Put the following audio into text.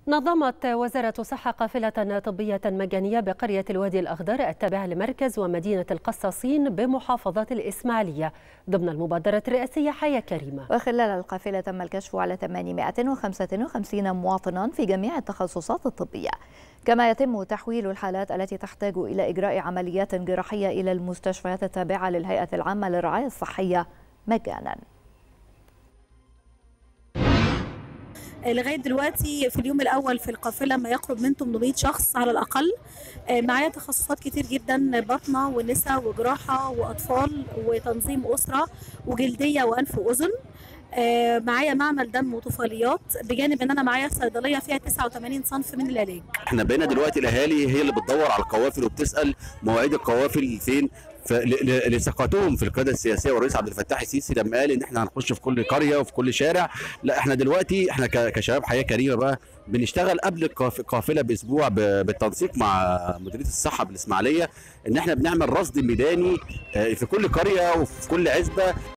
نظمت وزارة الصحة قافلة طبية مجانية بقرية الوادي الأخضر التابعة لمركز ومدينة القصاصين بمحافظة الإسماعيلية ضمن المبادرة الرئاسية حياة كريمة وخلال القافلة تم الكشف على 855 مواطنا في جميع التخصصات الطبية كما يتم تحويل الحالات التي تحتاج إلى إجراء عمليات جراحية إلى المستشفيات التابعة للهيئة العامة للرعاية الصحية مجانا لغايه دلوقتي في اليوم الاول في القافله ما يقرب من 800 شخص على الاقل معايا تخصصات كتير جدا بطنه ونساء وجراحه واطفال وتنظيم اسره وجلديه وانف واذن معايا معمل دم وطفيليات بجانب ان انا معايا صيدليه فيها 89 صنف من العلاج احنا بقينا دلوقتي الاهالي هي اللي بتدور على القوافل وبتسال مواعيد القوافل فين لثقتهم في القياده السياسيه والرئيس عبد الفتاح السيسي لما قال ان احنا هنخش في كل قريه وفي كل شارع لا احنا دلوقتي احنا كشباب حياه كريمه بقى بنشتغل قبل القافله باسبوع بالتنسيق مع مديريه الصحه بالاسماعيليه ان احنا بنعمل رصد ميداني في كل قريه وفي كل عزبه